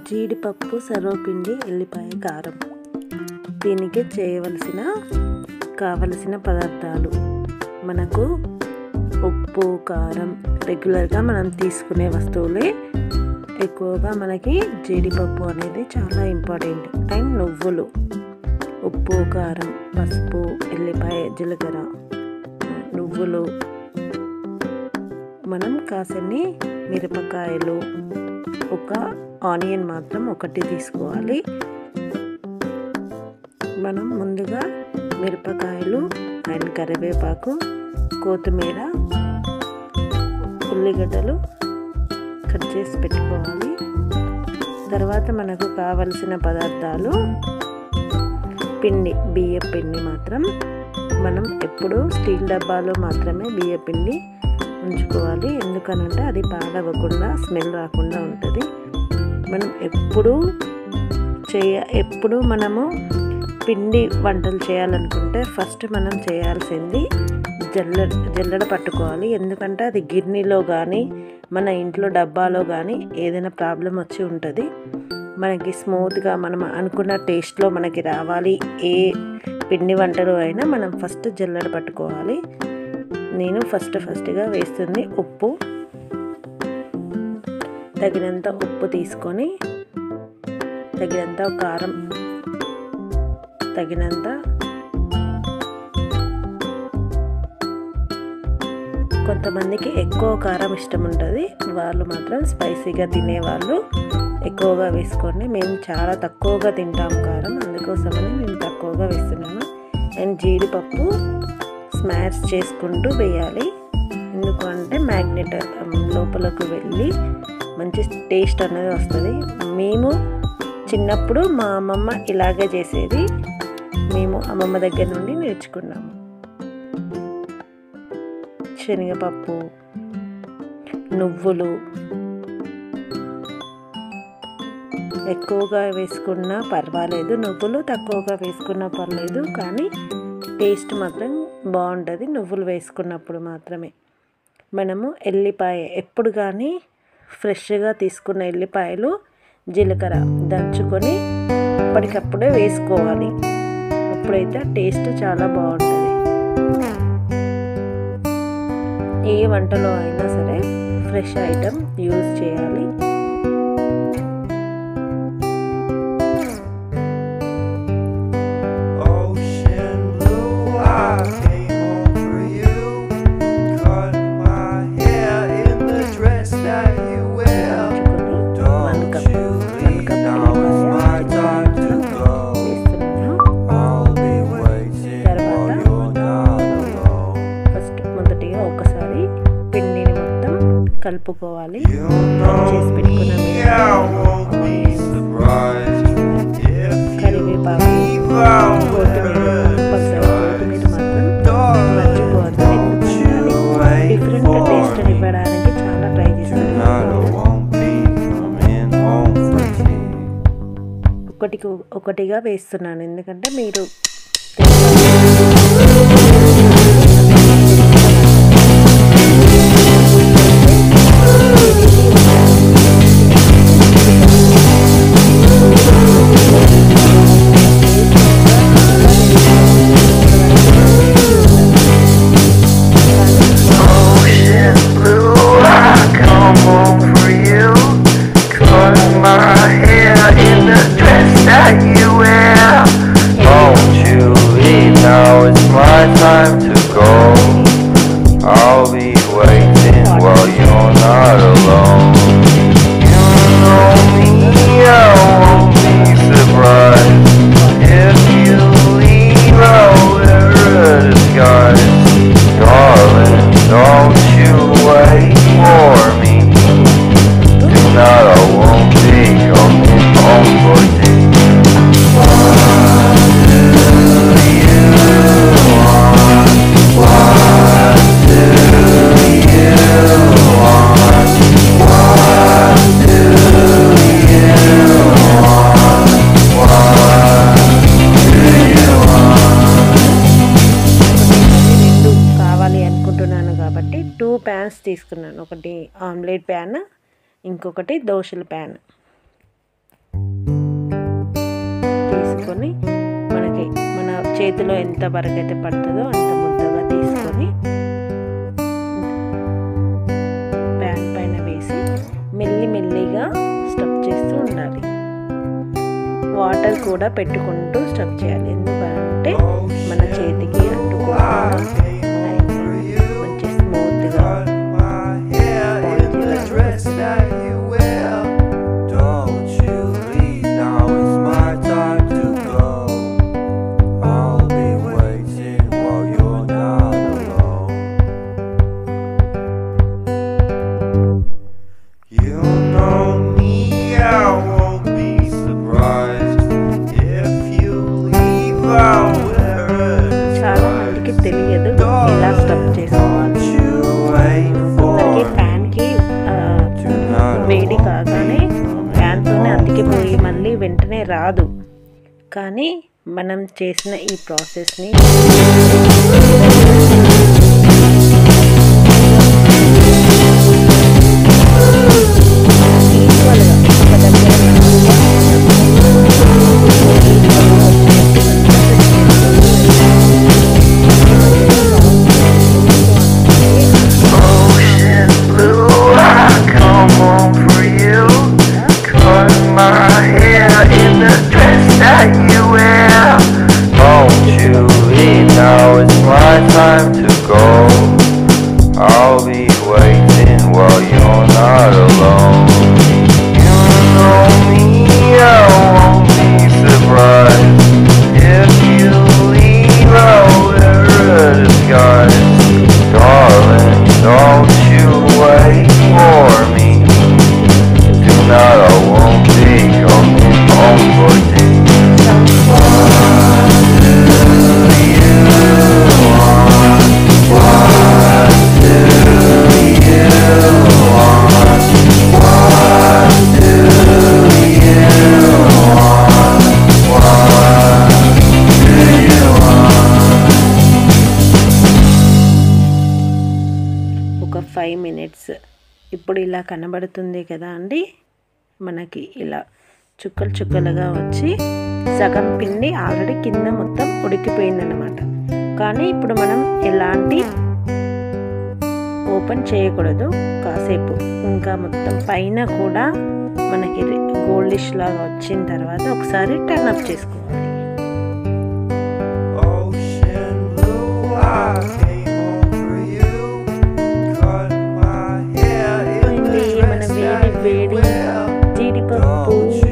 జీడిపప్పు సర్వపిండి ఎల్లిపాయ కారం దీనికి చేయవలసిన కావలసిన పదార్థాలు మనకు ఉప్పు కారం రెగ్యులర్గా మనం తీసుకునే వస్తువులే ఎక్కువగా మనకి జీడిపప్పు అనేది చాలా ఇంపార్టెంట్ అండ్ నువ్వులు ఉప్పు కారం పసుపు ఎల్లిపాయ జీలకర్ర నువ్వులు మనం కాసన్ని మిరపకాయలు ఒక ఆనియన్ మాత్రం ఒకటి తీసుకోవాలి మనం ముందుగా మిరపకాయలు అండ్ కరివేపాకు కొత్తిమీర ఉల్లిగడ్డలు కట్ చేసి పెట్టుకోవాలి తర్వాత మనకు కావలసిన పదార్థాలు పిండి బియ్య పిండి మాత్రం మనం ఎప్పుడు స్టీల్ డబ్బాలో మాత్రమే బియ్య పిండి ఉంచుకోవాలి ఎందుకనంటే అది పాడవకుండా స్మెల్ రాకుండా ఉంటుంది మనం ఎప్పుడు చేయ ఎప్పుడు మనము పిండి వంటలు చేయాలనుకుంటే ఫస్ట్ మనం చేయాల్సింది జల్ల జల్లెడ పట్టుకోవాలి ఎందుకంటే అది గిన్నెలో కానీ మన ఇంట్లో డబ్బాలో కానీ ఏదైనా ప్రాబ్లం వచ్చి ఉంటుంది మనకి స్మూత్గా మనం అనుకున్న టేస్ట్లో మనకి రావాలి ఏ పిండి వంటలు అయినా మనం ఫస్ట్ జల్లెడ పట్టుకోవాలి నేను ఫస్ట్ ఫస్ట్గా వేస్తుంది ఉప్పు తగినంత ఉప్పు తీసుకొని తగినంత కారం తగినంత కొంతమందికి ఎక్కువ కారం ఇష్టం ఉంటుంది వాళ్ళు మాత్రం స్పైసీగా తినేవాళ్ళు ఎక్కువగా వేసుకోండి మేము చాలా తక్కువగా తింటాం కారం అందుకోసమని మేము తక్కువగా వేస్తున్నాను అండ్ జీడిపప్పు స్మాష్ చేసుకుంటూ వేయాలి ఎందుకంటే మ్యాగ్నెట్ లోపలకు వెళ్ళి మంచి టేస్ట్ అనేది వస్తుంది మేము చిన్నప్పుడు మా అమ్మమ్మ ఇలాగే చేసేది మేము అమ్మమ్మ దగ్గర నుండి నేర్చుకున్నాము శనగపప్పు నువ్వులు ఎక్కువగా వేసుకున్నా పర్వాలేదు నువ్వులు తక్కువగా వేసుకున్నా పర్లేదు కానీ టేస్ట్ మాత్రం బాగుంటుంది నువ్వులు వేసుకున్నప్పుడు మాత్రమే మనము ఎల్లిపాయ ఎప్పుడు కానీ ఫ్రెష్గా తీసుకున్న ఎల్లిపాయలు జీలకర్ర దంచుకొని అప్పటికప్పుడే వేసుకోవాలి అప్పుడైతే టేస్ట్ చాలా బాగుంటుంది ఏ వంటలో అయినా సరే ఫ్రెష్ ఐటమ్ యూజ్ చేయాలి Ocean blue, I came home for you. Cut my hair in the dress that you wear. దంచుకొని one Don't cup you one leave, cup now it's my time to go. వేస్తున్నాను I'll be waiting while you're not alone. First మొదటిగా ఒకసారి పిండిని మొత్తం కలుపుకోవాలి You చేసి know పెట్టుకున్న me, I won't be surprised if you కరివేపాకు leave out కొత్తిమీర కంపల్సరీ కొత్తిమీర మాత్రం మర్చిపోవద్దు Don't you wait different taste for me. ఇవ్వడానికి చాలా ట్రై Tonight I చేస్తాను won't be coming home for tea. ఒకటికి ఒకటిగా వేస్తున్నాను ఎందుకంటే మీరు Ocean blue, I come home for you. Cut my hair in the dress that you wear. Won't you leave now? It's my time to go. I'll be waiting while you're not alone. You know me, I won't be surprised if you leave out there a disguise. Darling, don't you wait for me. Tonight I won't be coming home for tea. What do you want? What do you want? What do you want? What do you want? రెండు కావాలి అనుకుంటున్నాను కాబట్టి two fans తీసుకున్నాను ఒకటి omelette pan ఇంకొకటి దోశల pan తీసుకొని మనకి మన చేతిలో ఎంత వరకు అయితే పడుతుందో అంత ముద్దగా తీసుకొని ప్యాన్ పైన వేసి మెల్లి మెల్లిగా స్టఫ్ చేస్తూ ఉండాలి వాటర్ కూడా పెట్టుకుంటూ స్టఫ్ చేయాలి ఎందుకంటే మన చేతికి అంటుకోకుండా మంచి స్మూత్గా Don't you leave, now it's my time to go. I'll be waiting while you're not alone. You know me, I won't be surprised if you leave out where చాలా మందికి తెలియదు ఎలా స్టఫ్ చేసుకోవాలి you wait కొందరికి for ప్యాన్కి వేడి కాగానే ప్యాన్తోనే అతికిపోయి మళ్ళీ వెంటనే రాదు కానీ మనం చేసిన ఈ ప్రాసెస్ని ఈక్వల్గా ఒక దగ్గర Ocean blue, I come home for you. Cut my hair in the dress that you wear. Won't you leave now? It's my time to go. I'll be waiting while you're not alone. You know me, I won't be surprised if you leave out there disguise. Darling, don't you wait for me. Tonight I won't be coming home for tea. What do you want? What do you want? What do you want? What do you want? ఒక five minutes ఇప్పుడు ఇలా కనబడుతుంది కదా అండి మనకి ఇలా చుక్కలు చుక్కలుగా వచ్చి సగం పిండి ఆల్రెడీ కింద మొత్తం ఉడికిపోయిందన్నమాట కానీ ఇప్పుడు మనం ఎలాంటి ఓపెన్ చేయకూడదు కాసేపు ఇంకా మొత్తం పైన కూడా మనకి గోల్డిష్ లాగా వచ్చిన తర్వాత ఒకసారి టర్న్ అప్ చేసుకోవాలి Ocean blue, I came home for you. Cut my hair in పోయింది the మన dress వేడి that you వేడి wear. జీడిపప్పు